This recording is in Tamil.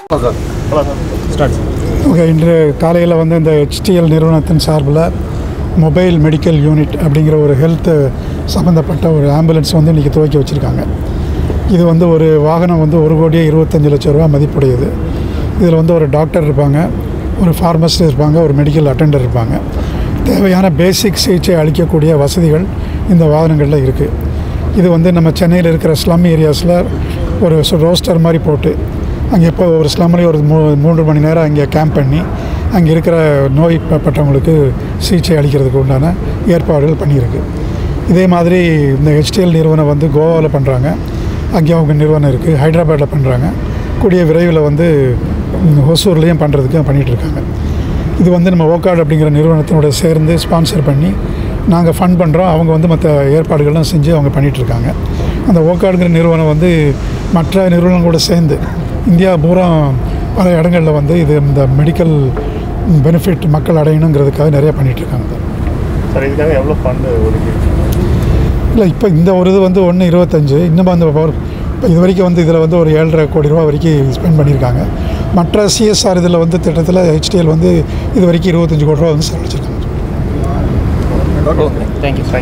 ஓகே இன்று காலையில் வந்து இந்த ஹெச்டிஎல் நிறுவனத்தின் சார்பில் மொபைல் மெடிக்கல் யூனிட் அப்படிங்கிற ஒரு ஹெல்த் சம்மந்தப்பட்ட ஒரு ஆம்புலன்ஸ் வந்து இன்றைக்கி துவக்கி வச்சுருக்காங்க இது வந்து ஒரு வாகனம் வந்து ஒரு கோடியே இருபத்தஞ்சி லட்ச ரூபா மதிப்புடையது இதில் வந்து ஒரு டாக்டர் இருப்பாங்க ஒரு ஃபார்மசிஸ்ட் இருப்பாங்க ஒரு மெடிக்கல் அட்டெண்டர் இருப்பாங்க தேவையான பேசிக் சிகிச்சை அளிக்கக்கூடிய வசதிகள் இந்த வாகனங்களில் இருக்குது இது வந்து நம்ம சென்னையில் இருக்கிற ஸ்லம் ஏரியாஸில் ஒரு ரோஸ்டர் மாதிரி போட்டு அங்கே இப்போ ஒரு ஸ்லம்லேயும் ஒரு மூ மூன்று மணி நேரம் அங்கே கேம்ப் பண்ணி அங்கே இருக்கிற நோய்ப்பட்டவங்களுக்கு சிகிச்சை அளிக்கிறதுக்கு உண்டான ஏற்பாடுகள் பண்ணியிருக்கு இதே மாதிரி இந்த ஹெச்டிஎல் நிறுவனம் வந்து கோவாவில் பண்ணுறாங்க அங்கே அவங்க நிறுவனம் இருக்குது ஹைதராபாத்தில் பண்ணுறாங்க கூடிய விரைவில் வந்து ம், ஹொசூர்லேயும் பண்ணுறதுக்கு பண்ணிகிட்டு இருக்காங்க இது வந்து நம்ம ஓகார்டு அப்படிங்கிற நிறுவனத்தினோட சேர்ந்து ஸ்பான்சர் பண்ணி நாங்கள் ஃபண்ட் பண்ணுறோம் அவங்க வந்து மற்ற ஏற்பாடுகள்லாம் செஞ்சு அவங்க பண்ணிகிட்டு இருக்காங்க அந்த ஓகார்டுங்கிற நிறுவனம் வந்து மற்ற நிறுவனங்களோட சேர்ந்து இந்தியா பூரா பல இடங்களில் வந்து இது இந்த மெடிக்கல் பெனிஃபிட் மக்கள் அடையணுங்கிறதுக்காக நிறைய பண்ணிகிட்டு இருக்காங்க சார் இதுக்காக எவ்வளோ ஃபண்டு ஒதுக்கி இல்லை இப்போ இந்த ஒரு இது வந்து ஒன்று இருபத்தஞ்சு இன்னும் அந்த பவர் இப்போ இது வரைக்கும் வந்து இதில் வந்து ஒரு ஏழரை கோடி ரூபா வரைக்கும் ஸ்பெண்ட் பண்ணியிருக்காங்க மற்ற சிஎஸ்ஆர் இதில் வந்து திட்டத்தில் ஹெச்டிஎல் வந்து இது வரைக்கும் இருபத்தஞ்சு கோடி ரூபா வந்து செலவழிச்சிருக்காங்க தேங்க்யூ